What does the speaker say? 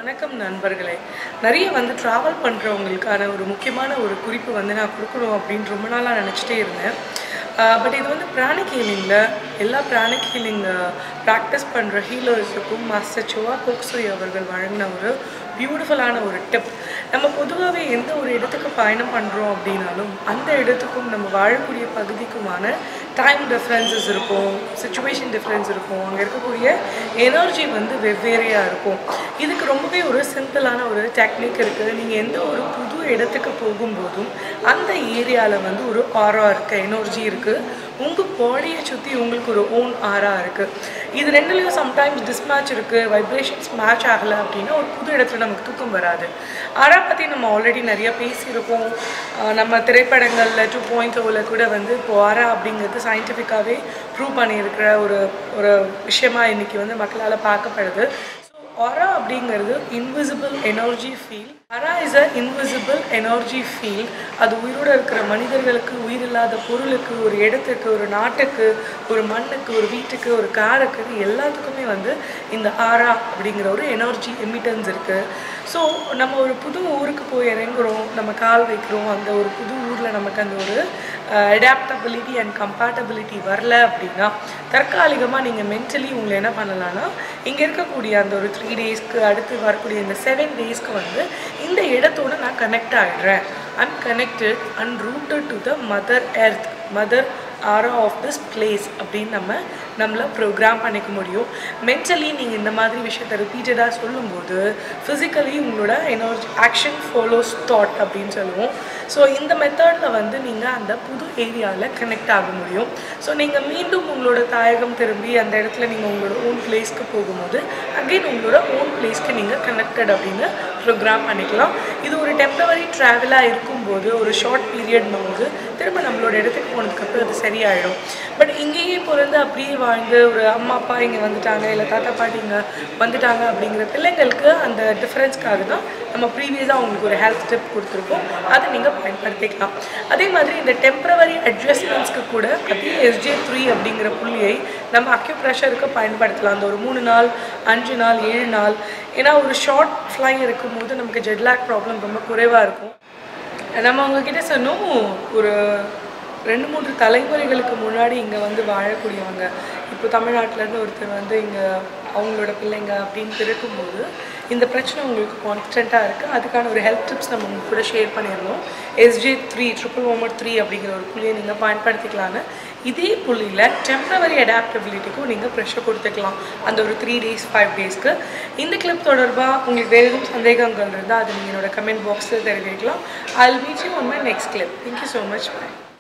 வணக்கம் நண்பர்களே நிறைய வந்து ட்ராவல் பண்ணுறவங்களுக்கான ஒரு முக்கியமான ஒரு குறிப்பு வந்து நான் கொடுக்கணும் அப்படின்னு ரொம்ப நாளாக நினச்சிட்டே இருந்தேன் பட் இது வந்து பிராணிக் ஹீலிங்கில் எல்லா பிராணிக் ஹீலிங் ப்ராக்டிஸ் பண்ணுற ஹீலர்ஸுக்கும் மாஸ்டர் சுவா கோக்ஸுரி அவர்கள் வழங்கின ஒரு பியூட்டிஃபுல்லான ஒரு டிப் நம்ம பொதுவாகவே எந்த ஒரு இடத்துக்கு பயணம் பண்ணுறோம் அப்படின்னாலும் அந்த இடத்துக்கும் நம்ம வாழக்கூடிய பகுதிக்குமான டைம் டிஃப்ரென்சஸ் இருக்கும் சுச்சுவேஷன் டிஃப்ரென்ஸ் இருக்கும் அங்கே இருக்கக்கூடிய எனர்ஜி வந்து வெவ்வேறையாக இருக்கும் இதுக்கு ரொம்பவே ஒரு சிம்பிளான ஒரு டெக்னிக் இருக்குது நீங்கள் எந்த ஒரு புது இடத்துக்கு போகும்போதும் அந்த ஏரியாவில் வந்து ஒரு ஆரா இருக்குது எனர்ஜி இருக்குது உங்கள் பாடியை சுற்றி உங்களுக்கு ஒரு ஓன் ஆரா இருக்குது இது ரெண்டுலேயும் சம்டைம்ஸ் டிஸ்மேட்ச் இருக்குது வைப்ரேஷன்ஸ் மேட்ச் ஆகலை அப்படின்னா ஒரு புது இடத்துல நமக்கு தூக்கம் வராது ஆரா பற்றி நம்ம ஆல்ரெடி நிறைய பேசியிருக்கோம் ஆஹ் நம்ம திரைப்படங்களில் டூ பாயிண்ட் ஓவில் கூட வந்து இப்போ ஆரா அப்படிங்கிறது சயின்டிஃபிக்காகவே ப்ரூவ் பண்ணியிருக்கிற ஒரு ஒரு விஷயமா இன்னைக்கு வந்து மக்களால் பார்க்கப்படுது ஆரா அப்படிங்கிறது invisible energy field aura is a invisible energy field அது உயிரோடு இருக்கிற மனிதர்களுக்கு உயிரில்லாத பொருளுக்கு ஒரு இடத்துக்கு ஒரு நாட்டுக்கு ஒரு மண்ணுக்கு ஒரு வீட்டுக்கு ஒரு காருக்கு எல்லாத்துக்குமே வந்து இந்த ஆரா அப்படிங்கிற ஒரு எனர்ஜி எமிட்டன்ஸ் இருக்குது ஸோ நம்ம ஒரு புது ஊருக்கு போய் இறங்குறோம் நம்ம கால் வைக்கிறோம் அந்த ஒரு புது ஊரில் நமக்கு அந்த ஒரு அடாப்டபிலிட்டி அண்ட் கம்பேட்டபிலிட்டி வரல அப்படின்னா தற்காலிகமாக நீங்கள் மென்டலி உங்களை என்ன பண்ணலான்னா இங்கே இருக்கக்கூடிய அந்த ஒரு த்ரீ டேஸ்க்கு அடுத்து வரக்கூடிய இந்த செவன் டேஸ்க்கு வந்து இந்த இடத்தோட நான் கனெக்ட் ஆகிடுறேன் I'm connected and rooted to the mother earth mother aura of this place அப்படின்னு நம்ம நம்மளை ப்ரோக்ராம் பண்ணிக்க முடியும் மென்டலி நீங்கள் இந்த மாதிரி விஷயத்தை ரிப்பீட்டடாக சொல்லும்போது ஃபிசிக்கலி உங்களோட எனர்ஜி ஆக்ஷன் ஃபாலோஸ் தாட் அப்படின்னு சொல்லுவோம் ஸோ இந்த மெத்தடில் வந்து நீங்கள் அந்த புது ஏரியாவில் கனெக்ட் ஆக முடியும் ஸோ நீங்கள் மீண்டும் உங்களோட தாயகம் திரும்பி அந்த இடத்துல நீங்கள் உங்களோட ஓன் பிளேஸ்க்கு போகும்போது அகெயின் உங்களோட ஓன் பிளேஸ்க்கு நீங்கள் கனெக்டட் அப்படின்னு ப்ரோக்ராம் பண்ணிக்கலாம் இது ஒரு டெம்பரவரி ட்ராவலாக இருக்கும்போது ஒரு ஷார்ட் பீரியட் போது திரும்ப நம்மளோட இடத்துக்கு போனதுக்கப்புறம் அது சரியாயிடும் பட் இங்கேயே பிறந்து அப்படியே வாழ்ந்து ஒரு அம்மா அப்பா இங்கே வந்துட்டாங்க இல்லை தாத்தா பாட்டி இங்கே வந்துட்டாங்க அப்படிங்கிற பிள்ளைங்களுக்கு அந்த டிஃப்ரென்ஸ்க்காக தான் நம்ம ப்ரீவியஸாக அவங்களுக்கு ஒரு ஹெல்த் டிப் கொடுத்துருக்கோம் அதை நீங்கள் பயன்படுத்திக்கலாம் அதே மாதிரி இந்த டெம்பரவரி அட்ஜஸ்ட்மெண்ட்ஸ்க்கு கூட அதே எஸ்ஜே த்ரீ அப்படிங்கிற புள்ளியை நம்ம அக்யூப்ரெஷருக்கு பயன்படுத்தலாம் அந்த ஒரு மூணு நாள் அஞ்சு நாள் ஏழு நாள் ஏன்னா ஒரு ஷார்ட் ஃப்ளை இருக்கும்போது நமக்கு ஜெட்லாக் ப்ராப்ளம் ரொம்ப குறைவாக இருக்கும் நம்ம அவங்கக்கிட்ட சொன்னோம் ஒரு ரெண்டு மூன்று தலைமுறைகளுக்கு முன்னாடி இங்கே வந்து வாழக்கூடியவங்க இப்போ தமிழ்நாட்டிலேருந்து ஒருத்தர் வந்து இங்கே அவங்களோட பிள்ளைங்க அப்படின்னு இருக்கும்போது இந்த பிரச்சனை உங்களுக்கு கான்ஸ்டண்ட்டாக இருக்குது அதுக்கான ஒரு ஹெல்த் டிப்ஸ் நம்ம உங்க கூட ஷேர் பண்ணியிருந்தோம் எஸ்ஜே த்ரீ ட்ரிபிள் ஓமர் த்ரீ அப்படிங்கிற ஒரு புள்ளியை நீங்கள் பயன்படுத்திக்கலான்னு இதே புள்ளியில் டெம்பரவரி அடாப்டபிலிட்டிக்கும் நீங்கள் ப்ரெஷர் கொடுத்துக்கலாம் அந்த ஒரு த்ரீ டேஸ் ஃபைவ் டேஸ்க்கு இந்த கிளிப் தொடர்பாக உங்களுக்கு வேறு எதுவும் சந்தேகங்கள் இருந்தால் அது நீங்கள் என்னோட கமெண்ட் பாக்ஸில் தெரிவிக்கலாம் I meet you on my next clip thank you so much by